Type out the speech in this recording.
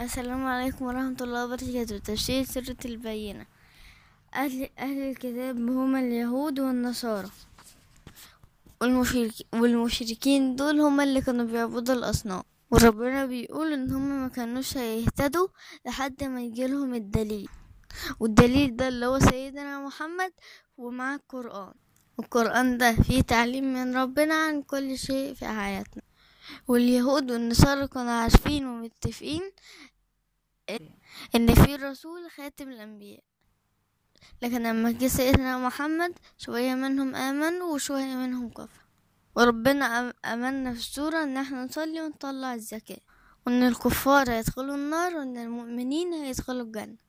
السلام عليكم ورحمة الله وبركاته تفسير سورة البينة أهل, أهل الكتاب هم اليهود والنصارى والمشرك والمشركين دول هم اللي كانوا بيعبدوا الأصنام وربنا بيقول إن هم ما كانوش هيهتدوا لحد ما يجيلهم الدليل والدليل ده اللي هو سيدنا محمد ومعاه القرآن والقرآن ده فيه تعليم من ربنا عن كل شيء في حياتنا واليهود والنصارى كانوا عارفين ومتفقين ان في رسول خاتم الانبياء لكن لما جه سيدنا محمد شوية منهم آمنوا وشوية منهم كفروا وربنا أم- أمنا في السورة إن احنا نصلي ونطلع الزكاة وإن الكفار هيدخلوا النار وإن المؤمنين هيدخلوا الجنة